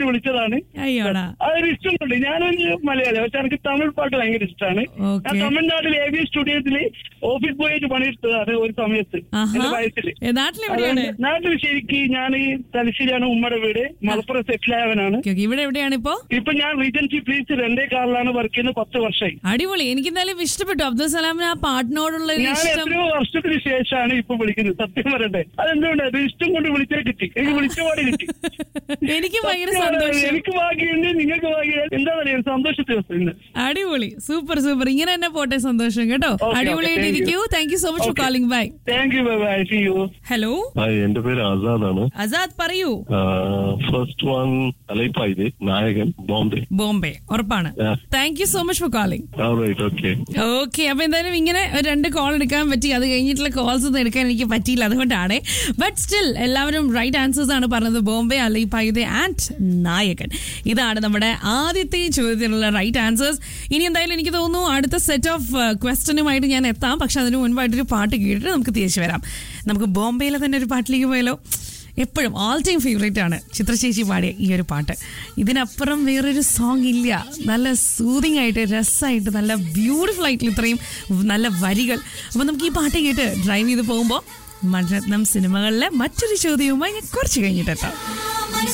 വിളിച്ചതാണ് അയ്യോടാ അതൊരു ഇഷ്ടമുണ്ട് ഞാനൊരു മലയാളി പക്ഷെ എനിക്ക് തമിഴ് പാട്ട് ഭയങ്കര ഇഷ്ടമാണ് ഓക്കേ. ഞാൻ തമിഴ്നാട്ടിൽ എ ബി സ്റ്റുഡിയോസിൽ ഓഫീസ് ബോയായിട്ട് പണിയെടുത്തതാണ് ഒരു സമയത്ത് ആഹാ എന്റെ വയസ്സില് ഏ, നാട്ടിലെവിടെയാണ് അതുകൊണ്ട് നാട്ടിൽ ശരിക്ക് ഞാൻ തലശ്ശേരിയാണ് ഉമ്മയുടെ വീട് മലപ്പുറം സെറ്റിൽ ആയവനാണ് ഓക്കേ, ഓക്കേ. ഇവിടെ എവിടെയാണ് ഇപ്പോ ഇപ്പൊ ഞാൻ റീജൻസി പ്ലീസ് രണ്ടേ കാറിലാണ് വർക്ക് ചെയ്യുന്നത് പത്ത് വർഷമായി അടിപൊളി എനിക്ക് എന്തായാലും ഇഷ്ടപ്പെട്ടു അബ്ദുൽ സലാമിന് ആ പാട്ടിനോടുള്ള ഒരു ഞാൻ ഇഷ്ടം എത്രയോ വർഷത്തിന് ശേഷമാണ് ഇപ്പൊ വിളിക്കുന്നത് സത്യം പറയട്ടെ അതെന്തുകൊണ്ട് അത് ഇഷ്ടം കൊണ്ട് വിളിച്ചേ കിട്ടി എനിക്ക് വിളിച്ച പാടി കിട്ടി എനിക്ക് ഭയങ്കര സത്യം പറഞ്ഞാ സന്തോഷം എനിക്ക് ഭാഗ്യമുണ്ട് നിങ്ങൾക്ക് ഭാഗ്യം എന്താ പറയുക സന്തോഷ ദിവസം ഇന്ന് അടിപൊളി സൂപ്പർ സൂപ്പർ ഇങ്ങനെ തന്നെ പോട്ടെ സന്തോഷം കേട്ടോ okay, അടിപൊളിയായിട്ട് thank you. ഇരിക്കൂ thank you so much for Okay. Calling bye thank you bye see you hello hi എന്റെ പേര് ആസാദാണ് ആസാദ് പറയൂ ഫസ്റ്റ് വൺ അലൈപ്പായത് നായകൻ ബോംബെ ബോംബെ ഉറപ്പാണ് Yeah. Thank you so much for calling right okay okay അപ്പൊ എന്തായാലും ഇങ്ങനെ ഒരു രണ്ട് കോൾ എടുക്കാൻ പറ്റി അത് കഴിഞ്ഞിട്ടുള്ള കോൾസ് ഒന്നും എടുക്കാൻ എനിക്ക് പറ്റിയില്ല അതുകൊണ്ടാണ് ബട്ട് സ്റ്റിൽ എല്ലാവരും റൈറ്റ് ആൻസേഴ്സ് ആണ് പറഞ്ഞത് ബോംബെ അലൈ പൈതെ ആൻഡ് നായകൻ ഇതാണ് നമ്മുടെ ആദ്യത്തെ ചോദ്യത്തിനുള്ള റൈറ്റ് ആൻസേഴ്സ് ഇനി എന്തായാലും എനിക്ക് തോന്നുന്നു അടുത്ത സെറ്റ് ഓഫ് ക്വസ്റ്റനുമായിട്ട് ഞാൻ എത്താം പക്ഷെ അതിന് മുൻപായിട്ടൊരു പാട്ട് കേട്ടിട്ട് നമുക്ക് തിരിച്ചു വരാം നമുക്ക് ബോംബെയിലെ തന്നെ ഒരു പാട്ടിലേക്ക് പോയാലോ എപ്പോഴും ഓൾ ടൈം ഫേവറേറ്റ് ആണ് ചിത്രശേഷി പാടിയ ഈ ഒരു പാട്ട് ഇതിനപ്പുറം വേറൊരു സോങ് ഇല്ല നല്ല സൂതിങ് ആയിട്ട് രസമായിട്ട് നല്ല ബ്യൂട്ടിഫുൾ ആയിട്ടുള്ള ഇത്രയും നല്ല വരികൾ അപ്പോൾ നമുക്ക് ഈ പാട്ട് കേട്ട് ഡ്രൈവ് ചെയ്ത് പോകുമ്പോൾ മൺരത്നം സിനിമകളിലെ മറ്റൊരു ചോദ്യവുമായി ഞാൻ കുറച്ച് കഴിഞ്ഞിട്ട് എത്താം